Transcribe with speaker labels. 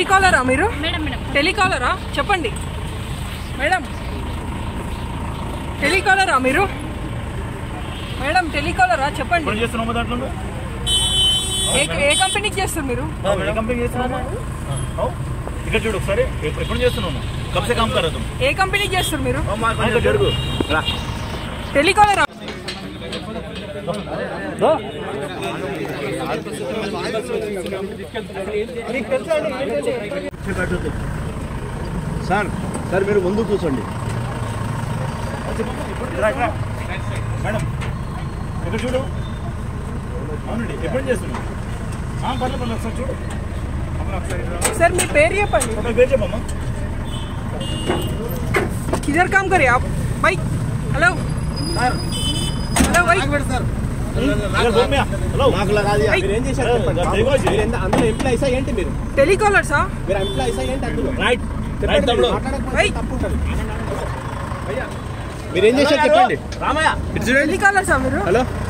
Speaker 1: టెలికాలరా మీరు
Speaker 2: madam madam
Speaker 1: టెలికాలరా చెప్పండి madam టెలికాలరా మీరు మేడం టెలికాలరా చెప్పండి
Speaker 3: ఇప్పుడు చేస్తున్నామా దాంట్లో నువ్వు?
Speaker 1: ఏ ఏ కంపెనీకి చేస్తారు మీరు
Speaker 3: ఏ కంపెనీ చేస్తున్నామా అవు? ఇక్కడ చూడు ఒకసారి ఎప్పుడు ఎప్పుడు చేస్తున్నావు నువ్వు? కబ్ సే కామ్ కర్ రहा
Speaker 1: ఏ కంపెనీకి చేస్తారు మీరు
Speaker 3: तुम జరుగు
Speaker 1: టెలికాలరా
Speaker 4: సార్ సార్ మీరు ముందు కూర్చోండి
Speaker 3: మేడం ఇక్కడ చూడు అవునండి ఎప్పుడు చేస్తున్నావు ఆ, పర్లేదు పర్లేదు ఒకసారి చూడు అమ్మ, ఒకసారి ఇటు రా.
Speaker 1: సార్ మీ పేరు చెప్పండి
Speaker 3: మీ పేరు చెప్పమ్మా
Speaker 1: किधर काम करे आप भाई हेलो हेलो भाई
Speaker 3: ఇక్కడ बोल मियां, हेलो
Speaker 4: నాకు లగాది మీరు ఏం చేశారు చెప్పండి
Speaker 3: జై గోజీ.
Speaker 4: మీరు ఎంత- అందులో ఎంప్లాయీసా ఏంటి మీరు
Speaker 1: టెలికాలర్ సా
Speaker 4: మీరు ఎంప్లాయీసా ఏంటి అందులో
Speaker 3: రైట్
Speaker 4: చెప్పండి,
Speaker 3: రైట్ తమ్ముడు
Speaker 4: మీరు మాట్లాడకపోతే
Speaker 1: ఏయ్.
Speaker 4: తప్పు ఉంటుంది. మీరు ఏం చేశారు చెప్పండి
Speaker 3: రామయ్య
Speaker 1: టెలికాలర్ సా మీరు
Speaker 4: హలో